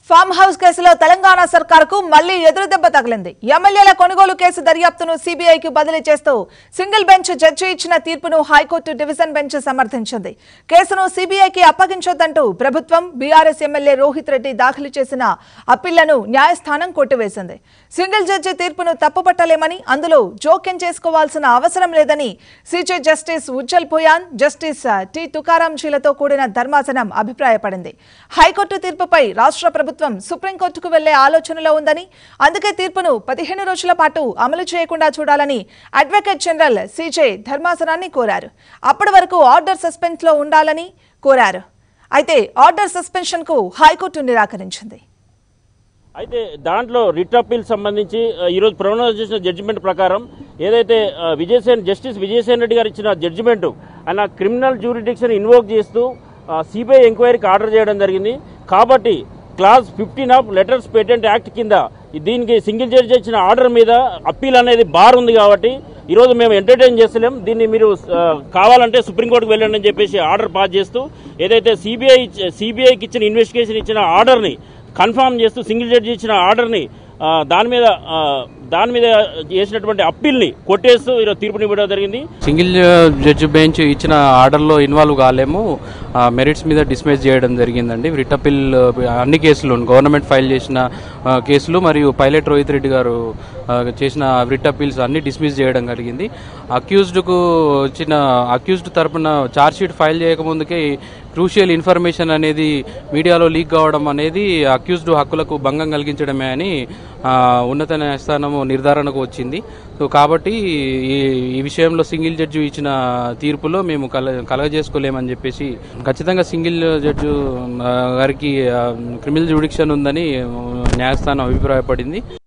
farm house కేసులో తెలంగాణ సర్కార్కు మళ్లీ ఎదురుదెబ్బ తగిలింది ఎమ్మెల్యేల కొనుగోలు కేసు దర్యాప్తును సీబీఐకి బదిలీ చేస్తూ సింగిల్ బెంచ్ జడ్జి ఇచ్చిన తీర్పును హైకోర్టు డివిజన్ బెంచ్ సమర్థించింది కేసును సీబీఐకి అప్పగించొద్దంటూ ప్రభుత్వం బీఆర్ఎస్ ఎమ్మెల్యే రోహిత్ రెడ్డి దాఖలు చేసిన అప్పీళ్లను న్యాయస్థానం కొట్టివేసింది సింగిల్ జడ్జి తీర్పును తప్పుపట్టలేమని అందులో జోక్యం చేసుకోవాల్సిన అవసరం లేదని CJ justice Ujjal Bhuyan justice T తుకారాంజీలతో కూడిన ధర్మాసనం అభిప్రాయపడింది హైకోర్టు తీర్పుపై రాష్ట్ర ప్రభుత్వం సుప్రీంకోర్టుకు వెళ్లే ఆలోచనలో ఉందని అందుకే తీర్పును పదిహేను రోజుల పాటు అమలు చేయకుండా చూడాలని అడ్వకేట్ జనరల్ సీజే ధర్మాసనాన్ని కోరారు అప్పటి వరకు ఆర్డర్ సస్పెన్స్ లో ఉండాలని కోరారు అయితే ఆర్డర్ సస్పెన్షన్ కు హైకోర్టు నిరాకరించింది అయితే దాంట్లో రిట్ అప్పీల్ సంబంధించి ఆ, ఈరోజు ప్రొనౌన్స్ చేసిన జడ్జిమెంట్ ప్రకారం ఏదైతే ఆ, విజయసేన్ జస్టిస్ విజయసేన్ రెడ్డి గారు ఇచ్చిన జడ్జిమెంట్ ఆయన క్రిమినల్ జ్యూరిడిక్షన్ ఇన్వోక్ చేస్తూ సిబిఐ ఎంక్వైరీకి ఆర్డర్ చేయడం జరిగింది కాబట్టి clause fifteen of letters patent act కింద దీనికి సింగిల్ జడ్జి ఇచ్చిన ఆర్డర్ మీద అప్పీల్ అనేది బార్ ఉంది కాబట్టి ఈరోజు మేము ఎంటర్టైన్ చేస్తలేం దీన్ని మీరు ఆ, కావాలంటే సుప్రీంకోర్టుకు వెళ్ళండి అని చెప్పేసి ఆర్డర్ పాస్ చేస్తూ ఏదైతే సిబిఐ సిబిఐకి ఇచ్చిన ఇన్వెస్టిగేషన్ ఇచ్చిన ఆర్డర్ని కన్ఫర్మ్ చేస్తూ సింగిల్ జడ్జి ఇచ్చిన ఆర్డర్ని ఆ, దాని మీద ఆ, దాని మీద చేసినటువంటి అప్పీల్ని కొట్టేస్తూ ఈరోజు తీర్పునివ్వడం జరిగింది సింగిల్ జడ్జి బెంచ్ ఇచ్చిన ఆర్డర్లో ఇన్వాల్వ్ కాలేము ఆ, మెరిట్స్ మీద డిస్మిస్ చేయడం జరిగిందండి రిట్ అప్పీల్ అన్ని కేసులు గవర్నమెంట్ ఫైల్ చేసిన ఆ, కేసులు మరియు పైలట్ రోహిత్ రెడ్డి గారు ఆ, చేసిన రిట్ అప్పీల్స్ అన్ని డిస్మిస్ చేయడం జరిగింది అక్యూజ్డ్కు వచ్చిన అక్యూజ్డ్ తరపున ఛార్జ్ షీట్ ఫైల్ చేయకముందుకే క్రూషియల్ ఇన్ఫర్మేషన్ అనేది మీడియాలో లీక్ కావడం అనేది అక్యూజ్డ్ హక్కులకు భంగం కలిగించడమే అని ఆ, ఉన్నత న్యాయస్థానము నిర్ధారణకు వచ్చింది సో కాబట్టి ఈ ఈ విషయంలో సింగిల్ జడ్జి ఇచ్చిన తీర్పులో మేము కల కలగజేసుకోలేమని చెప్పేసి ఖచ్చితంగా సింగిల్ జడ్జి ఆ, గారికి క్రిమినల్ జుడిక్షన్ ఉందని ఆ, న్యాయస్థానం అభిప్రాయపడింది